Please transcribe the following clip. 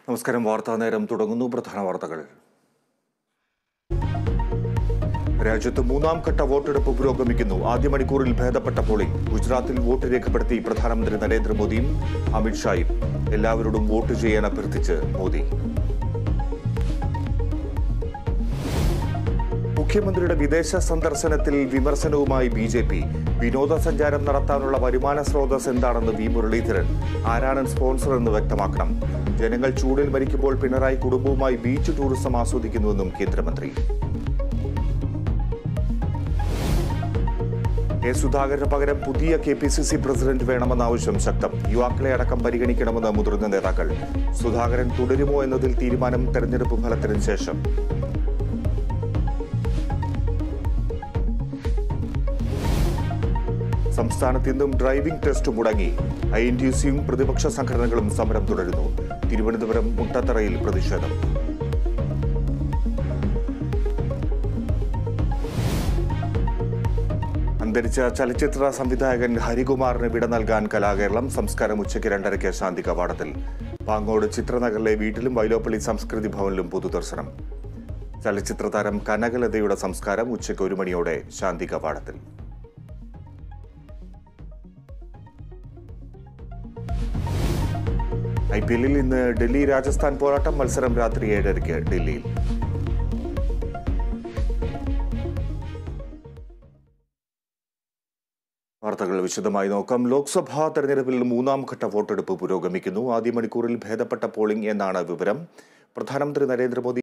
നമസ്കാരം വാർത്താ നേരം തുടങ്ങുന്നു പ്രധാന വാർത്തകൾ രാജ്യത്ത് മൂന്നാം ഘട്ട വോട്ടെടുപ്പ് പുരോഗമിക്കുന്നു ആദ്യ മണിക്കൂറിൽ ഭേദപ്പെട്ട പോളിംഗ് ഗുജറാത്തിൽ വോട്ട് രേഖപ്പെടുത്തി പ്രധാനമന്ത്രി നരേന്ദ്രമോദിയും അമിത്ഷായും എല്ലാവരോടും വോട്ട് ചെയ്യാൻ അഭ്യർത്ഥിച്ച് മോദി മുഖ്യമന്ത്രിയുടെ വിദേശ സന്ദർശനത്തിൽ വിമർശനവുമായി ബി ജെ പി വിനോദസഞ്ചാരം നടത്താനുള്ള വരുമാന സ്രോതസ് എന്താണെന്ന് വി മുരളീധരൻ ആരാണ് സ്പോൺസർ എന്ന് വ്യക്തമാക്കണം ജനങ്ങൾ ചൂടിൽ മരിക്കുമ്പോൾ പിണറായി കുടുംബവുമായി ബീച്ച് ടൂറിസം ആസ്വദിക്കുന്നുവെന്നും കേന്ദ്രമന്ത്രി കെ സുധാകരന് പകരം പുതിയ K P C C president വേണമെന്ന ആവശ്യം ശക്തം യുവാക്കളെ അടക്കം പരിഗണിക്കണമെന്ന് മുതിർന്ന നേതാക്കൾ സുധാകരൻ തുടരുമോ എന്നതിൽ തീരുമാനം തെരഞ്ഞെടുപ്പ് ഫലത്തിന് ശേഷം സംസ്ഥാനത്ത് ഇന്നും ഡ്രൈവിംഗ് ടെസ്റ്റ് മുടങ്ങി ഐ എൻ ടി സിയും പ്രതിപക്ഷ സംഘടനകളും സമരം തുടരുന്നു തിരുവനന്തപുരം മുട്ടത്തറയിൽ പ്രതിഷേധം അന്തരിച്ച ചലച്ചിത്ര സംവിധായകൻ ഹരികുമാറിന് വിട നൽകാൻ കലാകേരളം സംസ്കാരം ഉച്ചയ്ക്ക് രണ്ടരയ്ക്ക് ശാന്തി കവാടത്തിൽ പാങ്ങോട് ചിത്രനഗറിലെ വീട്ടിലും വൈലോപ്പള്ളി സംസ്കൃതി ഭവനിലും പൊതുദർശനം ചലച്ചിത്ര താരം കനകലതയുടെ സംസ്കാരം ഉച്ചയ്ക്ക് ഒരു മണിയോടെ ശാന്തി കവാടത്തിൽ ഐ പി എല്ലിൽ ഇന്ന് ഡൽഹി രാജസ്ഥാൻ പോരാട്ടം മത്സരം രാത്രി ഏഴരയ്ക്ക് ഡൽഹിയിൽ വാർത്തകൾ വിശദമായി നോക്കാം ലോക്സഭാ തെരഞ്ഞെടുപ്പിൽ മൂന്നാം ഘട്ട വോട്ടെടുപ്പ് പുരോഗമിക്കുന്നു ആദ്യ മണിക്കൂറിൽ ഭേദപ്പെട്ട പോളിംഗ് എന്നാണ് വിവരം പ്രധാനമന്ത്രി നരേന്ദ്രമോദി